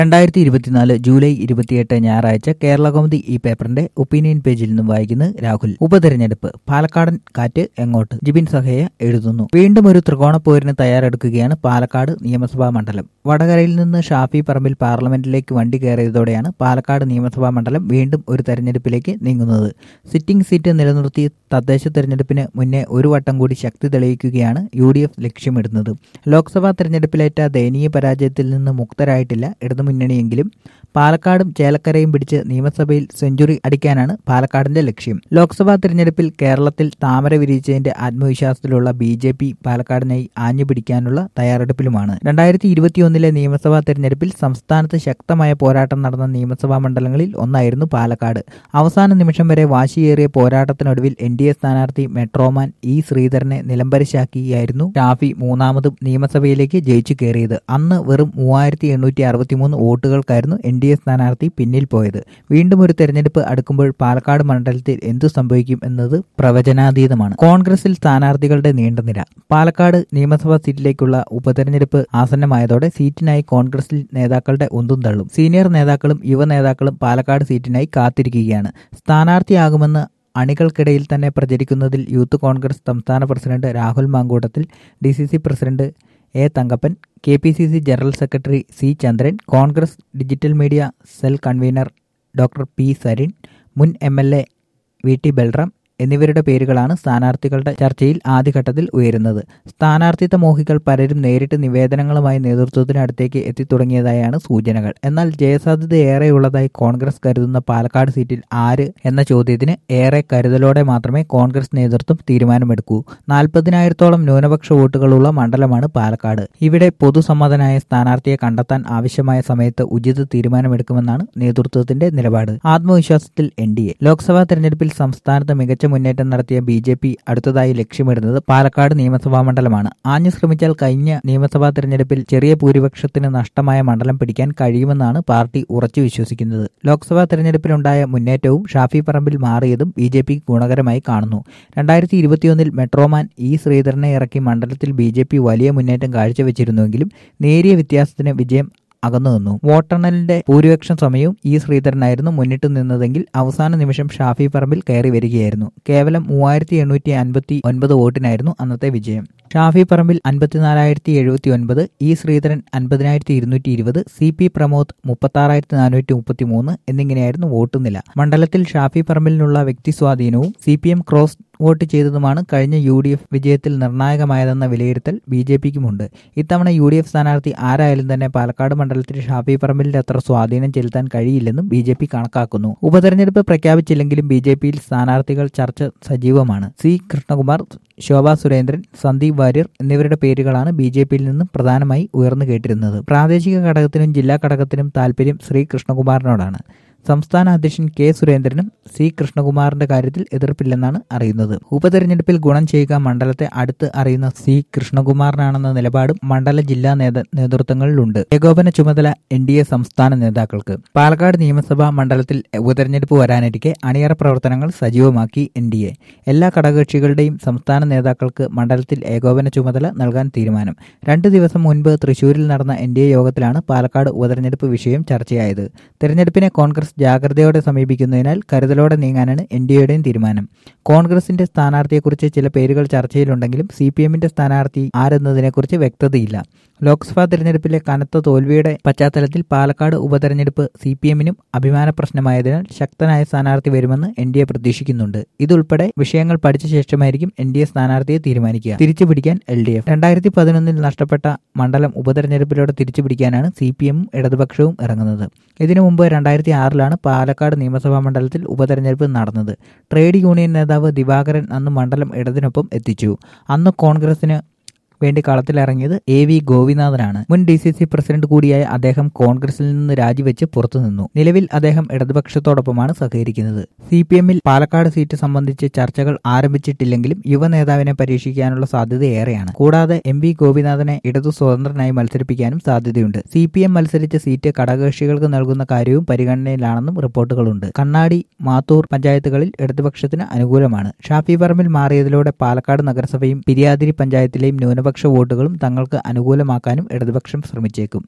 രണ്ടായിരത്തി ഇരുപത്തിനാല് ജൂലൈ ഇരുപത്തിയെട്ട് ഞായറാഴ്ച കേരള കൗമുദി ഈ പേപ്പറിന്റെ ഒപ്പീനിയൻ പേജിൽ നിന്നും വായിക്കുന്നത് രാഹുൽ ഉപതെരഞ്ഞെടുപ്പ് പാലക്കാടൻ കാറ്റ് എങ്ങോട്ട് ജിബിൻ സഹയ എഴുതുന്നു വീണ്ടും ഒരു ത്രികോണ പോരിന് തയ്യാറെടുക്കുകയാണ് പാലക്കാട് നിയമസഭാ മണ്ഡലം വടകരയിൽ നിന്ന് ഷാഫി പറമ്പിൽ പാർലമെന്റിലേക്ക് വണ്ടി കയറിയതോടെയാണ് പാലക്കാട് നിയമസഭാ മണ്ഡലം വീണ്ടും ഒരു തെരഞ്ഞെടുപ്പിലേക്ക് നീങ്ങുന്നത് സിറ്റിംഗ് സീറ്റ് നിലനിർത്തി തദ്ദേശ തെരഞ്ഞെടുപ്പിന് മുന്നേ ഒരു വട്ടം കൂടി ശക്തി തെളിയിക്കുകയാണ് യു ഡി എഫ് ലക്ഷ്യമിടുന്നത് ലോക്സഭാ തെരഞ്ഞെടുപ്പിലേറ്റ ദയനീയ പരാജയത്തിൽ നിന്ന് മുക്തരായിട്ടില്ല ഇടതുമുന്നണിയെങ്കിലും പാലക്കാടും ചേലക്കരയും പിടിച്ച് നിയമസഭയിൽ സെഞ്ചുറി അടിക്കാനാണ് പാലക്കാടിന്റെ ലക്ഷ്യം ലോക്സഭാ തെരഞ്ഞെടുപ്പിൽ കേരളത്തിൽ താമര വിരിയിച്ചതിന്റെ ആത്മവിശ്വാസത്തിലുള്ള ബി ജെ പി പാലക്കാടിനായി ആഞ്ഞു പിടിക്കാനുള്ള തയ്യാറെടുപ്പിലുമാണ് രണ്ടായിരത്തി ഇരുപത്തിയൊന്നിലെ നിയമസഭാ തെരഞ്ഞെടുപ്പിൽ സംസ്ഥാനത്ത് ശക്തമായ പോരാട്ടം നടന്ന നിയമസഭാ മണ്ഡലങ്ങളിൽ ഒന്നായിരുന്നു പാലക്കാട് അവസാന നിമിഷം വരെ വാശിയേറിയ പോരാട്ടത്തിനൊടുവിൽ എൻ ഡി എ സ്ഥാനാർത്ഥി മെട്രോമാൻ ഇ ശ്രീധരനെ നിലംപരിശാക്കിയായിരുന്നു ഷാഫി മൂന്നാമതും നിയമസഭയിലേക്ക് ജയിച്ചു കയറിയത് അന്ന് വെറും മൂവായിരത്തി എണ്ണൂറ്റി അറുപത്തിമൂന്ന് വോട്ടുകൾക്കായിരുന്നു എൻ ഡി എ സ്ഥാനാർത്ഥി പിന്നിൽ പോയത് വീണ്ടും ഒരു തെരഞ്ഞെടുപ്പ് അടുക്കുമ്പോൾ പാലക്കാട് മണ്ഡലത്തിൽ എന്തു സംഭവിക്കും എന്നത് പ്രവചനാതീതമാണ് കോൺഗ്രസിൽ സ്ഥാനാർത്ഥികളുടെ നീണ്ടനിര പാലക്കാട് നിയമസഭാ സീറ്റിലേക്കുള്ള ഉപതെരഞ്ഞെടുപ്പ് ആസന്നമായതോടെ സീറ്റിനായി കോൺഗ്രസിൽ നേതാക്കളുടെ ഉന്തും തള്ളും സീനിയർ നേതാക്കളും യുവ നേതാക്കളും പാലക്കാട് സീറ്റിനായി കാത്തിരിക്കുകയാണ് സ്ഥാനാർത്ഥിയാകുമെന്ന് അണികൾക്കിടയിൽ തന്നെ പ്രചരിക്കുന്നതിൽ യൂത്ത് കോൺഗ്രസ് സംസ്ഥാന president Rahul Mankoottathil D C C president A Thankappan K P C C general secretary C Chandran congress digital media cell convener doctor P Sarin മുൻ M L A V T Balram എന്നിവരുടെ പേരുകളാണ് സ്ഥാനാർത്ഥികളുടെ ചർച്ചയിൽ ആദ്യഘട്ടത്തിൽ ഉയരുന്നത് സ്ഥാനാർത്ഥിത്വ മോഹികൾ പലരും നേരിട്ട് നിവേദനങ്ങളുമായി നേതൃത്വത്തിനടുത്തേക്ക് എത്തിത്തുടങ്ങിയതായാണ് സൂചനകൾ എന്നാൽ ജയസാധ്യത ഏറെയുള്ളതായി കോൺഗ്രസ് കരുതുന്ന പാലക്കാട് സീറ്റിൽ ആര് എന്ന ചോദ്യത്തിന് ഏറെ കരുതലോടെ മാത്രമേ കോൺഗ്രസ് നേതൃത്വം തീരുമാനമെടുക്കൂ നാൽപ്പതിനായിരത്തോളം ന്യൂനപക്ഷ വോട്ടുകളുള്ള മണ്ഡലമാണ് പാലക്കാട് ഇവിടെ പൊതുസമ്മതനായ സ്ഥാനാർത്ഥിയെ കണ്ടെത്താൻ ആവശ്യമായ സമയത്ത് ഉചിത തീരുമാനമെടുക്കുമെന്നാണ് നേതൃത്വത്തിന്റെ നിലപാട് ആത്മവിശ്വാസത്തിൽ എൻ ഡി എ ലോക്സഭാ തെരഞ്ഞെടുപ്പിൽ സംസ്ഥാനത്ത് മികച്ച മുന്നേറ്റം നടത്തിയ ബി ജെ പി അടുത്തതായി ലക്ഷ്യമിടുന്നത് പാലക്കാട് നിയമസഭാ മണ്ഡലമാണ് ആഞ്ഞു ശ്രമിച്ചാൽ കഴിഞ്ഞ നിയമസഭാ തെരഞ്ഞെടുപ്പിൽ ചെറിയ ഭൂരിപക്ഷത്തിന് നഷ്ടമായ മണ്ഡലം പിടിക്കാൻ കഴിയുമെന്നാണ് പാർട്ടി ഉറച്ചു വിശ്വസിക്കുന്നത് ലോക്സഭാ തെരഞ്ഞെടുപ്പിലുണ്ടായ മുന്നേറ്റവും ഷാഫി പറമ്പിൽ മാറിയതും ബി ജെ പി ഗുണകരമായി കാണുന്നു രണ്ടായിരത്തി ഇരുപത്തിയൊന്നിൽ മെട്രോമാൻ ഇ ശ്രീധരനെ ഇറക്കി മണ്ഡലത്തിൽ ബി ജെ പി വലിയ മുന്നേറ്റം കാഴ്ചവെച്ചിരുന്നുവെങ്കിലും നേരിയ വ്യത്യാസത്തിന് വിജയം അകന്നു നിന്നു വോട്ടെണ്ണലിന്റെ ഭൂരിപക്ഷം സമയവും ഇ ശ്രീധരനായിരുന്നു മുന്നിട്ട് നിന്നതെങ്കിൽ അവസാന നിമിഷം ഷാഫി പറമ്പിൽ കയറി വരികയായിരുന്നു കേവലം മൂവായിരത്തി എണ്ണൂറ്റി അൻപത്തി ഒൻപത് വോട്ടിനായിരുന്നു അന്നത്തെ വിജയം ഷാഫി പറമ്പിൽ അൻപത്തിനാലായിരത്തി എഴുപത്തി ഒൻപത് ഇ ശ്രീധരൻ അൻപതിനായിരത്തി ഇരുന്നൂറ്റി ഇരുപത് സി പി പ്രമോദ് മുപ്പത്താറായിരത്തി നാനൂറ്റി മുപ്പത്തി മൂന്ന് എന്നിങ്ങനെയായിരുന്നു വോട്ട് നില മണ്ഡലത്തിൽ ഷാഫി പറമ്പിലിനുള്ള വ്യക്തി സ്വാധീനവും C P M cross vote ചെയ്തതുമാണ് കഴിഞ്ഞ യു ഡി എഫ് വിജയത്തിൽ നിർണായകമായതെന്ന വിലയിരുത്തൽ ബി ജെ പിക്കുമുണ്ട് ഇത്തവണ യു ഡി എഫ് സ്ഥാനാർത്ഥി ആരായാലും തന്നെ പാലക്കാട് മണ്ഡലത്തിൽ ഷാഫി പറമ്പിലിന്റെ അത്ര സ്വാധീനം ചെലുത്താൻ കഴിയില്ലെന്നും ബി ജെ പി കണക്കാക്കുന്നു ഉപതെരഞ്ഞെടുപ്പ് പ്രഖ്യാപിച്ചില്ലെങ്കിലും ബി ജെ പിയിൽ സ്ഥാനാർത്ഥികൾ ചർച്ച സജീവമാണ് സി കൃഷ്ണകുമാർ ശോഭാ സുരേന്ദ്രൻ സന്ദീപ് വാര്യർ എന്നിവരുടെ പേരുകളാണ് ബി ജെ പിയിൽ നിന്നും പ്രധാനമായി ഉയർന്നു കേട്ടിരുന്നത് പ്രാദേശിക ഘടകത്തിനും ജില്ലാ ഘടകത്തിനും താൽപര്യം ശ്രീ കൃഷ്ണകുമാറിനോടാണ് സംസ്ഥാന അധ്യക്ഷൻ കെ സുരേന്ദ്രനും സി കൃഷ്ണകുമാറിന്റെ കാര്യത്തിൽ എതിർപ്പില്ലെന്നാണ് അറിയുന്നത് ഉപതെരഞ്ഞെടുപ്പിൽ ഗുണം ചെയ്യുക മണ്ഡലത്തെ അടുത്ത് അറിയുന്ന സി കൃഷ്ണകുമാറിനാണെന്ന നിലപാടും മണ്ഡല ജില്ലാ നേതൃത്വങ്ങളിലുണ്ട് ഏകോപന ചുമതല എൻ ഡി എ സംസ്ഥാന നേതാക്കൾക്ക് പാലക്കാട് നിയമസഭാ മണ്ഡലത്തിൽ ഉപതെരഞ്ഞെടുപ്പ് വരാനിരിക്കെ അണിയറ പ്രവർത്തനങ്ങൾ സജീവമാക്കി എൻ ഡി എ എല്ലാ ഘടകകക്ഷികളുടെയും സംസ്ഥാന നേതാക്കൾക്ക് മണ്ഡലത്തിൽ ഏകോപന ചുമതല നൽകാൻ തീരുമാനം രണ്ട് ദിവസം മുൻപ് തൃശൂരിൽ നടന്ന എൻ ഡി എ യോഗത്തിലാണ് പാലക്കാട് ഉപതെരഞ്ഞെടുപ്പ് വിഷയം ചർച്ചയായത് തെരഞ്ഞെടുപ്പിനെ കോൺഗ്രസ് ജാഗ്രതയോടെ സമീപിക്കുന്നതിനാൽ കരുതലോടെ നീങ്ങാനാണ് എൻ ഡി എയുടെയും തീരുമാനം കോൺഗ്രസിന്റെ സ്ഥാനാർത്ഥിയെക്കുറിച്ച് ചില പേരുകൾ ചർച്ചയിലുണ്ടെങ്കിലും സി പി എമ്മിന്റെ സ്ഥാനാർത്ഥി ആരെന്നതിനെക്കുറിച്ച് വ്യക്തതയില്ല ലോക്സഭാ തെരഞ്ഞെടുപ്പിലെ കനത്ത തോൽവിയുടെ പശ്ചാത്തലത്തിൽ പാലക്കാട് ഉപതെരഞ്ഞെടുപ്പ് സി പി എമ്മിനും അഭിമാന പ്രശ്നമായതിനാൽ ശക്തനായ സ്ഥാനാർത്ഥി വരുമെന്ന് എൻ ഡി എ പ്രതീക്ഷിക്കുന്നുണ്ട് ഇതുൾപ്പെടെ വിഷയങ്ങൾ പഠിച്ച ശേഷമായിരിക്കും എൻ ഡി എ സ്ഥാനാർത്ഥിയെ തീരുമാനിക്കുക തിരിച്ചുപിടിക്കാൻ എൽ ഡി എഫ് രണ്ടായിരത്തി പതിനൊന്നിൽ നഷ്ടപ്പെട്ട മണ്ഡലം ഉപതെരഞ്ഞെടുപ്പിലൂടെ തിരിച്ചുപിടിക്കാനാണ് സി പി എമ്മും ഇടതുപക്ഷവും ഇറങ്ങുന്നത് ഇതിനു മുമ്പ് രണ്ടായിരത്തി ആറിലാണ് പാലക്കാട് നിയമസഭാ മണ്ഡലത്തിൽ ഉപതെരഞ്ഞെടുപ്പ് നടന്നത് ട്രേഡ് യൂണിയൻ നേതാവ് ദിവാകരൻ അന്ന് മണ്ഡലം ഇടതിനൊപ്പം എത്തിച്ചു അന്ന് കോൺഗ്രസിന് വേണ്ടി കളത്തിലിറങ്ങിയത് എ വി ഗോപിനാഥനാണ് മുൻ ഡി സി സി പ്രസിഡന്റ് കൂടിയായ അദ്ദേഹം കോൺഗ്രസിൽ നിന്ന് രാജിവെച്ച് പുറത്തുനിന്നു നിലവിൽ അദ്ദേഹം ഇടതുപക്ഷത്തോടൊപ്പമാണ് സഹകരിക്കുന്നത് സി പി എമ്മിൽ പാലക്കാട് സീറ്റ് സംബന്ധിച്ച് ചർച്ചകൾ ആരംഭിച്ചിട്ടില്ലെങ്കിലും യുവ നേതാവിനെ പരീക്ഷിക്കാനുള്ള സാധ്യത ഏറെയാണ് കൂടാതെ എം വി ഗോപിനാഥനെ ഇടതു സ്വതന്ത്രനായി മത്സരിപ്പിക്കാനും സാധ്യതയുണ്ട് സി പി എം മത്സരിച്ച സീറ്റ് ഘടകകക്ഷികൾക്ക് നൽകുന്ന കാര്യവും പരിഗണനയിലാണെന്നും റിപ്പോർട്ടുകളുണ്ട് കണ്ണാടി മാത്തൂർ പഞ്ചായത്തുകളിൽ ഇടതുപക്ഷത്തിന് അനുകൂലമാണ് ഷാഫി പറമ്പിൽ മാറിയതിലൂടെ പാലക്കാട് നഗരസഭയും പിരിയാതിരി പഞ്ചായത്തിലെയും ന്യൂനപക്ഷ വോട്ടുകളും തങ്ങൾക്ക് അനുകൂലമാക്കാനും ഇടതുപക്ഷം ശ്രമിച്ചേക്കും